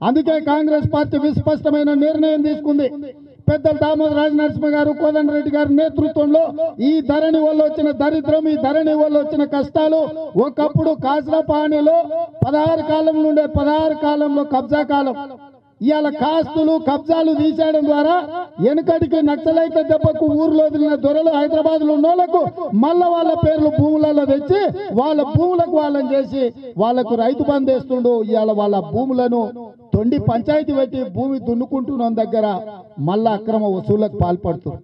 అందుకే కాంగ్రెస్ పార్టీ విస్పష్టమైన నిర్ణయం తీసుకుంది పెద్దలు దామోదర రాజనరసింహ గారు కోదండరెడ్డి గారి నేతృత్వంలో ఈ ధరణి వల్ల వచ్చిన దరిద్రం ఈ ధరణి వల్ల వచ్చిన కష్టాలు ఒకప్పుడు కాసరపాణిలో పదహారు కాలం నుండే పదహారు కాలంలో కబ్జా కాలం ఇవాళ కాస్తులు కబ్జాలు తీసేయడం ద్వారా వెనుకటికి నక్సలైట్ల దెబ్బకు ఊర్లో వదిలిన దొరలు హైదరాబాద్ లో ఉన్నోళ్లకు మళ్ళా వాళ్ళ పేర్లు భూములలో తెచ్చి వాళ్ళ భూములకు వాళ్ళని చేసి వాళ్ళకు రైతు బంధు వేస్తుండు ఇవాళ వాళ్ళ భూములను తొండి పంచాయతీ పెట్టి భూమి దున్నుకుంటున్న దగ్గర మళ్ళా అక్రమ వసూళ్లకు పాల్పడుతుంది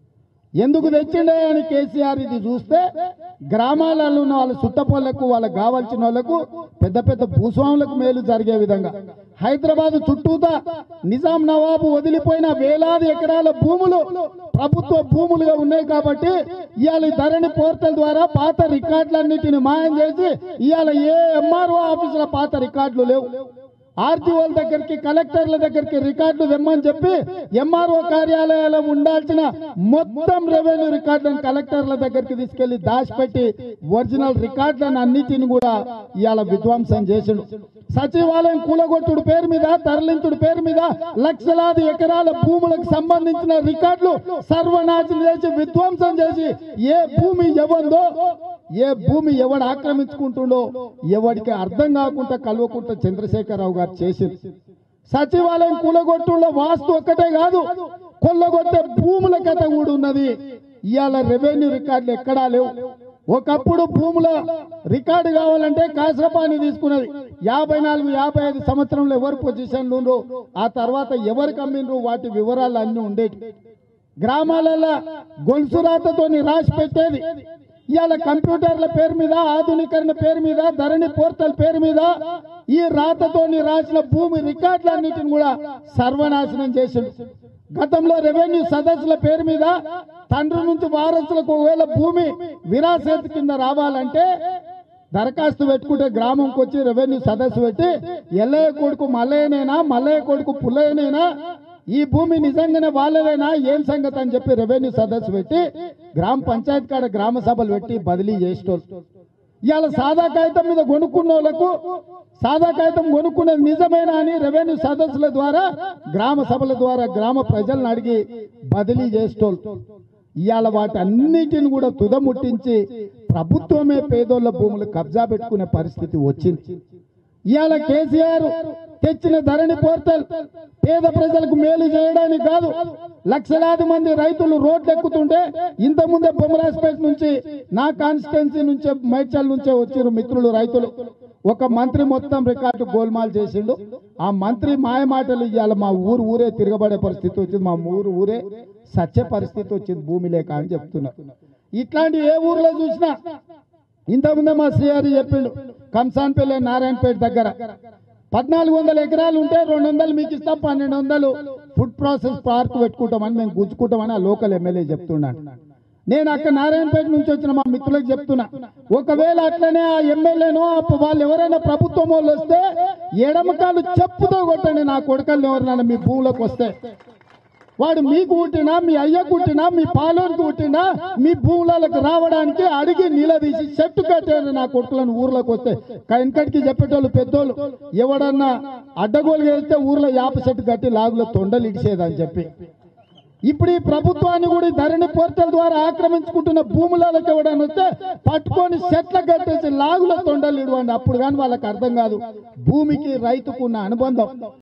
ఎందుకు తెచ్చిండే అని కేసీఆర్ ఇది చూస్తే గ్రామాలలో ఉన్న వాళ్ళ చుట్టపొళ్లకు వాళ్ళకి కావాల్సిన వాళ్ళకు పెద్ద పెద్ద భూస్వాములకు మేలు జరిగే విధంగా హైదరాబాద్ చుట్టూతా నిజాం నవాబు వదిలిపోయిన వేలాది ఎకరాల భూములు ప్రభుత్వ భూములుగా ఉన్నాయి కాబట్టి ఇవాళ ఈ ధరణి పోర్టల్ ద్వారా పాత రికార్డులన్నిటిని మాయం చేసి ఇవాళ ఏ ఎంఆర్ఓ ఆఫీసుల పాత రికార్డులు లేవు ఆర్టీఓల దగ్గరికి కలెక్టర్ల దగ్గరికి రికార్డులు తెమ్మని చెప్పి ఎంఆర్ఓ కార్యాలయాల్లో ఉండాల్సిన మొత్తం రెవెన్యూ రికార్డులను కలెక్టర్ల దగ్గరికి తీసుకెళ్లి దాచిపెట్టి ఒరిజినల్ రికార్డులను అన్నిటిని కూడా ఇవాళ విధ్వంసం చేసిండు సచివాలయం కూలగొట్టుడు పేరు మీద తరలించుడు పేరు మీద లక్షలాది ఎకరాల భూములకు సంబంధించిన రికార్డులు సర్వనాశనం చేసి విధ్వంసం చేసి ఏ భూమి ఎవందో ఏ భూమి ఎవడు ఆక్రమించుకుంటుండో ఎవడికి అర్థం కాకుండా కల్వకుంట చంద్రశేఖరరావు గారు చేసింది సచివాలయం కూలగొట్టులో వాస్తు ఒక్కటే కాదు కొల్లగొట్టే భూముల కథ కూడా ఉన్నది ఇవాళ రెవెన్యూ రికార్డులు ఎక్కడా లేవు ఒకప్పుడు భూముల రికార్డు కావాలంటే కాసరపాని తీసుకున్నది యాభై నాలుగు యాభై ఐదు సంవత్సరంలో ఎవరు పొజిషన్లు ఉండ్రు ఆ తర్వాత ఎవరికి అమ్మిండ్రు వాటి వివరాలు అన్ని ఉండేవి గ్రామాలలో గొలుసు రాతతోని రాసి పెట్టేది ఇవాళ కంప్యూటర్ల పేరు మీద ఆధునీకరణ పేరు మీద ధరణి పోర్టల్ పేరు మీద ఈ రాతతోని రాసిన భూమి రికార్డులన్నిటిని కూడా సర్వనాశనం చేసిండు గతంలో రెవెన్యూ సదస్సుల పేరు మీద తండ్రి నుంచి వారసులకు ఒకవేళ భూమి విరాసత్ కింద రావాలంటే దరఖాస్తు పెట్టుకుంటే గ్రామంకి వచ్చి రెవెన్యూ సదస్సు పెట్టి ఎల్లయ్య కొడుకు మల్లయ్యనేనా మల్లయ్య కొడుకు పుల్లయ్యనేనా ఈ భూమి నిజంగానే వాళ్ళదేనా ఏం సంగతి అని చెప్పి రెవెన్యూ సదస్సు పెట్టి గ్రామ పంచాయతీ కాడ గ్రామ సభలు పెట్టి బదిలీ చేసేటోళ్ళు ఇవాళ సాదా కాగితం మీద కొనుక్కున్న వాళ్ళకు సాదా కాగితం కొనుక్కునేది నిజమేనా అని రెవెన్యూ సదస్సుల ద్వారా గ్రామ సభల ద్వారా గ్రామ ప్రజలను అడిగి బదిలీ చేసేటోళ్ళు ఇవాళ వాటి అన్నిటిని కూడా తుదముట్టించి ప్రభుత్వమే పేదోళ్ల భూములు కబ్జా పెట్టుకునే పరిస్థితి వచ్చింది ఇవాళ కేసీఆర్ తెచ్చిన ధరణి పోర్టల్ పేద ప్రజలకు మేలు చేయడానికి కాదు లక్షలాది మంది రైతులు రోడ్లు ఎక్కుతుంటే ఇంతకుముందే బొమ్మరాజ్పేట నుంచి నా కాన్స్టిట్యున్సీ నుంచే మేడ్చల్ నుంచే వచ్చిన మిత్రులు రైతులు ఒక మంత్రి మొత్తం రికార్డు గోల్మాల్ చేసిండు ఆ మంత్రి మాయ మాటలు ఇవాళ మా ఊరు ఊరే తిరగబడే పరిస్థితి వచ్చింది మా ఊరు ఊరే సత్య పరిస్థితి వచ్చింది భూమి లేక అని చెప్తున్నారు ఇట్లాంటి ఏ ఊర్లో చూసినా ఇంతకుముందే మా శ్రీహరి చెప్పిండు కంసాన్పల్లి నారాయణపేట దగ్గర పద్నాలుగు వందల ఎకరాలు ఉంటే రెండు వందలు మీకు ఇస్తాం పన్నెండు వందలు ఫుడ్ ప్రాసెస్ పార్క్ పెట్టుకుంటామని మేము గుంజుకుంటామని ఆ లోకల్ ఎమ్మెల్యే చెప్తున్నాను నేను అక్కడ నారాయణపేట నుంచి వచ్చిన మా మిత్రులకు చెప్తున్నా ఒకవేళ అట్లనే ఆ ఎమ్మెల్యేనో వాళ్ళు ఎవరైనా ప్రభుత్వం వాళ్ళు వస్తే ఎడమకాలు చెప్పుతో కొట్టండి నా కొడుకల్ని ఎవరైనా మీ భూములకు వస్తే వాడు మీకు పుట్టినా మీ అయ్య కుట్టినా మీ పాలోనికి పుట్టినా మీ భూములకు రావడానికి అడిగి నిలదీసి చెట్టు కట్టారు నా కొడుకులను ఊర్లోకి వస్తే వెనకటికి చెప్పేటోళ్ళు పెద్దోళ్ళు ఎవడన్నా అడ్డగోలు వెళ్తే ఊర్లో యాప చెట్టు కట్టి లాగులో తొండలు ఇడిచేదని చెప్పి ఇప్పుడు ఈ ప్రభుత్వాన్ని కూడా ఈ ధరణి పోర్టల్ ద్వారా ఆక్రమించుకుంటున్న భూములకు ఎవడని వస్తే పట్టుకొని చెట్ల కట్టేసి లాగుల తొండలు ఇడవండి అప్పుడు కానీ వాళ్ళకి అర్థం కాదు భూమికి రైతుకు ఉన్న అనుబంధం